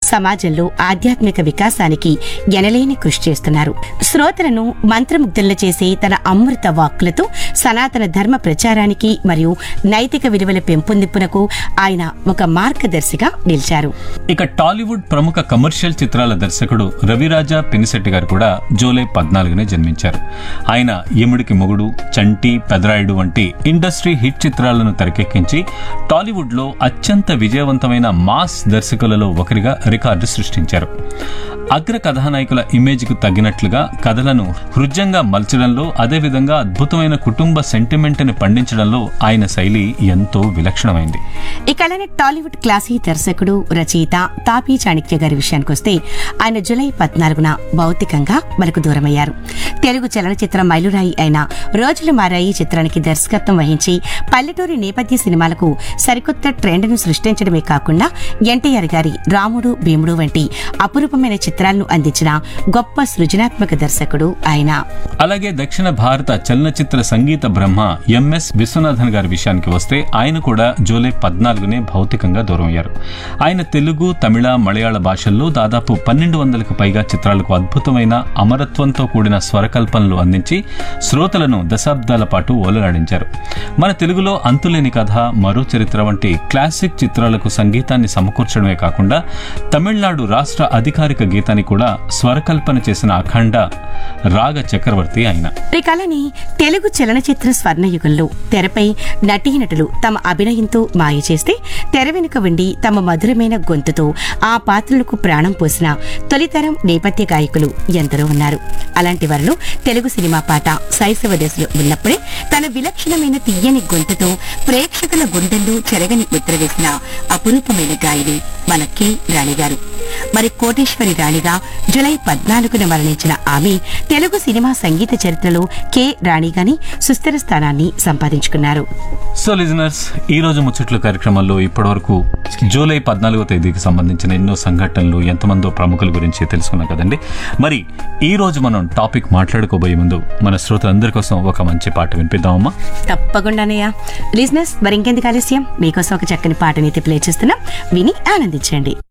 సమాజంలో ఆధ్యాత్మిక వికాసానికి ఎనలేని కృషి చేస్తున్నారు శ్రోతలను మంత్రముగ్ధులను చేసే తన అమృత వాక్కులతో సనాతన ధర్మ ప్రచారానికి మరియు నైతిక విలువల పెంపొందింపునకు ఆయన ఒక మార్గదర్శిగా నిలిచారు ఇక టాలీవుడ్ ప్రముఖ కమర్షియల్ చిత్రాల దర్శకుడు రవిరాజా పినిశెట్టి గారు కూడా జూలై పద్నాలుగునే జన్మించారు ఆయన యముడికి మొగుడు చంటి పెదరాయుడు వంటి ఇండస్ట్రీ హిట్ చిత్రాలను తెరకెక్కించి టాలీవుడ్ లో అత్యంత విజయవంతమైన మాస్ దర్శకులలో ఒకరిగా రికార్డు సృష్టించారు అగ్ర కథానాయకుల ఇమేజ్ కు తగినట్లుగా కథలను హృద్యంగా మలచడంలో అదేవిధంగా అద్భుతమైన కుటుంబ సెంటిమెంట్ ని పండించడంలో ఆయన శైలి ఎంతో విలక్షణమైంది ఇక అలానే టాలీవుడ్ క్లాసీ దర్శకుడు రచయిత తాపీ చాణక్య గారి విషయానికొస్తే ఆయన జూలై పద్నాలుగున భౌతికంగా మనకు దూరమయ్యారు తెలుగు చలనచిత్ర మైలురాయి అయిన రోజులు మారాయి చిత్రానికి దర్శకత్వం వహించి పల్లెటూరి నేపథ్య సినిమాలకు సరికొత్త ట్రెండ్ను సృష్టించడమే కాకుండా ఎన్టీఆర్ గారి రాముడు భీముడు వంటి అపురూపమైన చిత్రాలను అందించిన గొప్ప సృజనాత్మక దర్శకుడు ఆయన అలాగే దక్షిణ భారత చలనచిత్ర సంగీత బ్రహ్మ ఎంఎస్ విశ్వనాథన్ గారి విషయానికి వస్తే ఆయన కూడా జూలై పద్నాలుగునే భౌతికంగా దూరమయ్యారు ఆయన తెలుగు తమిళ మలయాళ భాషల్లో దాదాపు పన్నెండు వందలకు పైగా చిత్రాలకు అద్భుతమైన అమరత్వంతో కూడిన స్వరకల్పనలు అందించి శ్రోతలను దశాబ్దాల పాటు ఓలలాడించారు మన తెలుగులో అంతులేని కథ మరో చరిత్ర వంటి క్లాసిక్ చిత్రాలకు సంగీతాన్ని సమకూర్చడమే కాకుండా తమిళనాడు రాష్ట్ర అధికారిక గీతాన్ని కూడా స్వరకల్పన చేసిన అఖండ రాగ చక్రవర్తి ఆయన ఈ కళని తెలుగు చలనచిత్ర స్వర్ణయుగంలో తెరపై నటీనటులు తమ అభినయంతో మాయ చేస్తే తెర వెనుక ఉండి తమ మధురమైన గొంతుతో ఆ పాత్రలకు ప్రాణం పోసిన తొలితరం నేపథ్య గాయకులు ఎందరో ఉన్నారు అలాంటి వారిలో తెలుగు సినిమా పాట శైశవ దశలో ఉన్నప్పుడే తన విలక్షణమైన తీయని గొంతుతో ప్రేక్షకుల గుండెల్లో చెరగని ముద్ర వేసిన అపురూపమైన గాయని మన కె రాణి గారు మరి కోటేశ్వరి రాణిగా జులై పద్నాలుగున మరణించిన ఆమె తెలుగు సినిమా సంగీత చరిత్రలో కె రాణిగాని సుస్థిర స్థానాన్ని సంపాదించుకున్నారు సో లిజనర్స్ ఈ రోజు ముచ్చట్లు కార్యక్రమంలో ఇప్పటివరకు జూలై పద్నాలుగో తేదీకి సంబంధించిన ఎన్నో సంఘటనలు ఎంతమందో ప్రముఖుల గురించి తెలుసుకున్నాం కదండి మరి ఈ రోజు మనం టాపిక్ మాట్లాడుకోబోయే ముందు మన శ్రోతలందరి కోసం ఒక మంచి పాట వినిపిద్దామమ్మా తప్పకుండానయ్యా లిజినెస్ మరి ఇంకెందుకు ఆలస్యం మీకోసం ఒక చక్కని పాటనైతే ప్లే చేస్తున్నాం విని ఆనందించండి